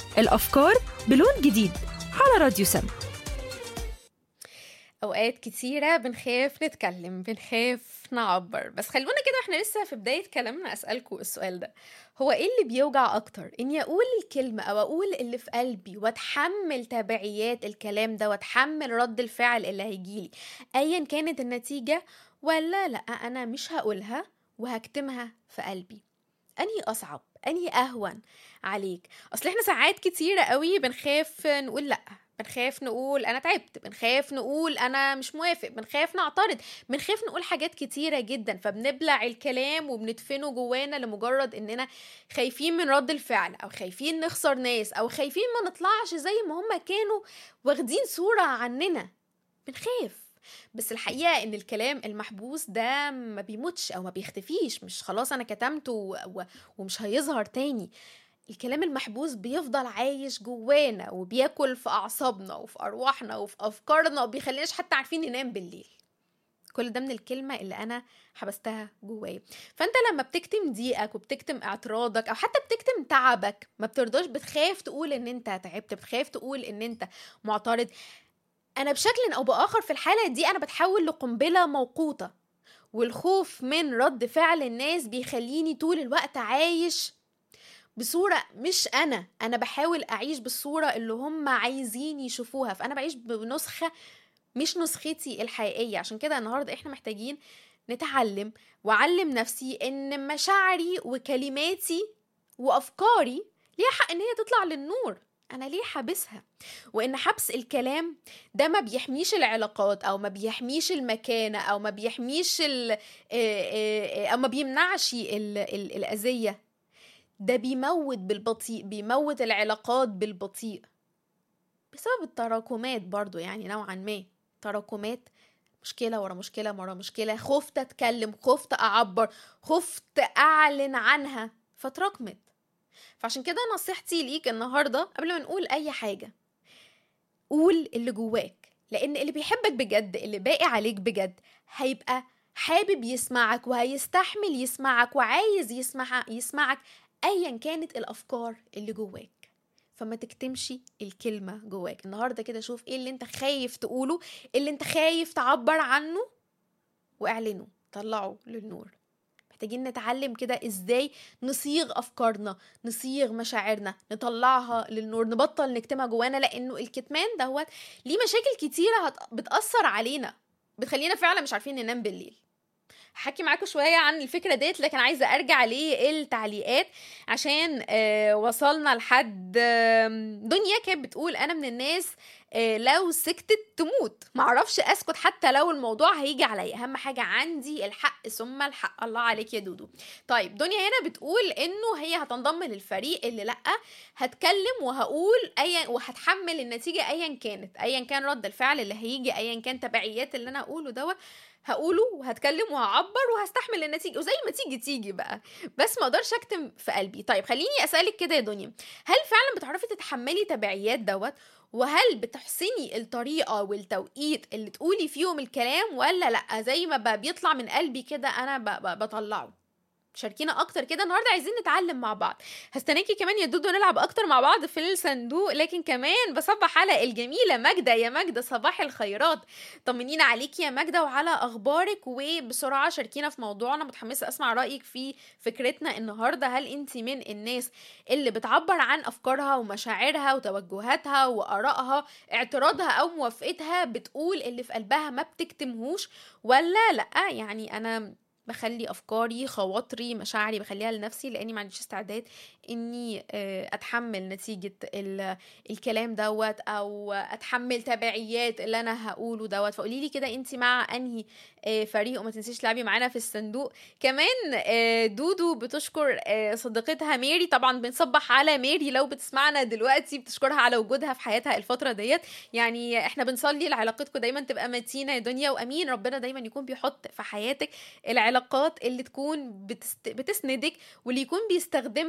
الأفكار بلون جديد على راديو سم اوقات كتيرة بنخاف نتكلم بنخاف نعبر بس خلونا كده احنا لسه في بداية كلامنا اسألكم السؤال ده هو ايه اللي بيوجع اكتر اني اقول الكلمة او اقول اللي في قلبي واتحمل تبعيات الكلام ده واتحمل رد الفعل اللي هيجيلي ايا كانت النتيجة ولا لا انا مش هقولها وهكتمها في قلبي انهي اصعب انهي اهون عليك اصل احنا ساعات كتيرة قوي بنخاف نقول لا بنخاف نقول انا تعبت بنخاف نقول انا مش موافق بنخاف نعترض بنخاف نقول حاجات كتيره جدا فبنبلع الكلام وبندفنه جوانا لمجرد اننا خايفين من رد الفعل او خايفين نخسر ناس او خايفين ما نطلعش زي ما هم كانوا واخدين صوره عننا بنخاف بس الحقيقة إن الكلام المحبوس ده ما بيموتش أو ما بيختفيش مش خلاص أنا كتمته و... و... ومش هيظهر تاني الكلام المحبوس بيفضل عايش جوانا وبياكل في أعصابنا وفي أرواحنا وفي أفكارنا وبيخليناش حتى عارفين ننام بالليل كل ده من الكلمة اللي أنا حبستها جوايا فأنت لما بتكتم ضيقك وبتكتم اعتراضك أو حتى بتكتم تعبك ما بترضاش بتخاف تقول إن أنت تعبت بتخاف تقول إن أنت معترض أنا بشكل أو بآخر في الحالة دي أنا بتحول لقنبلة موقوتة والخوف من رد فعل الناس بيخليني طول الوقت عايش بصورة مش أنا أنا بحاول أعيش بالصورة اللي هم عايزين يشوفوها فأنا بعيش بنسخة مش نسختي الحقيقية عشان كده النهاردة إحنا محتاجين نتعلم وأعلم نفسي إن مشاعري وكلماتي وأفكاري ليها حق إن هي تطلع للنور أنا ليه حابسها وإن حبس الكلام ده ما بيحميش العلاقات أو ما بيحميش المكانة أو ما بيحميش ال أو ما بيمنعش ال ال الأذية ده بيموت بالبطيء بيموت العلاقات بالبطيء بسبب التراكمات برضو يعني نوعا ما تراكمات مشكلة ورا مشكلة ورا مشكلة خفت أتكلم خفت أعبر خفت أعلن عنها فتراكمت فعشان كده نصيحتي ليك النهاردة قبل ما نقول أي حاجة قول اللي جواك لأن اللي بيحبك بجد اللي باقي عليك بجد هيبقى حابب يسمعك وهيستحمل يسمعك وعايز يسمع يسمعك ايا كانت الافكار اللي جواك فما تكتمش الكلمة جواك النهاردة كده شوف ايه اللي انت خايف تقوله اللي انت خايف تعبر عنه واعلنه طلعه للنور محتاجين نتعلم كده ازاي نصيغ افكارنا نصيغ مشاعرنا نطلعها للنور نبطل نكتمها جوانا لانه الكتمان دوت ليه مشاكل كتيرة هت... بتأثر علينا بتخلينا فعلا مش عارفين ننام بالليل هحكي معاكم شويه عن الفكره ديت لكن عايزه ارجع للتعليقات عشان آه وصلنا لحد آه دنيا كانت بتقول انا من الناس آه لو سكتت تموت معرفش اسكت حتى لو الموضوع هيجي عليا اهم حاجه عندي الحق ثم الحق الله عليك يا دودو طيب دنيا هنا بتقول انه هي هتنضم للفريق اللي لا هتكلم وهقول ايا وهتحمل النتيجه ايا كانت ايا كان رد الفعل اللي هيجي ايا كان تبعيات اللي انا اقوله دوت هقوله وهتكلم وهعبر وهستحمل النتيجه وزي ما تيجي تيجي بقى بس ما اقدرش اكتم في قلبي طيب خليني اسالك كده يا دنيا هل فعلا بتعرفي تتحملي تبعيات دوت وهل بتحسني الطريقه والتوقيت اللي تقولي فيهم الكلام ولا لا زي ما بقى بيطلع من قلبي كده انا بطلعه شاركينا اكتر كده النهارده عايزين نتعلم مع بعض هستناكي كمان يا دودو نلعب اكتر مع بعض في الصندوق لكن كمان بصبح على الجميله ماجده يا ماجده صباح الخيرات طمنينا عليكي يا ماجده وعلى اخبارك وبسرعه شاركينا في موضوعنا متحمسه اسمع رايك في فكرتنا النهارده هل انت من الناس اللي بتعبر عن افكارها ومشاعرها وتوجهاتها وارائها اعتراضها او موافقتها بتقول اللي في قلبها ما بتكتمهوش ولا لا يعني انا بخلي افكاري خواطري مشاعري بخليها لنفسي لاني ما عنديش استعداد اني اتحمل نتيجه الكلام دوت او اتحمل تبعيات اللي انا هقوله دوت فقولي لي كده انت مع انهي فريق وما تنسيش تلعبي معانا في الصندوق كمان دودو بتشكر صديقتها ميري طبعا بنصبح على ميري لو بتسمعنا دلوقتي بتشكرها على وجودها في حياتها الفتره ديت يعني احنا بنصلي لعلاقتكم دايما تبقى متينه يا دنيا وامين ربنا دايما يكون بيحط في حياتك العلاقات اللي تكون بتست... بتسندك واللي يكون بيستخدمها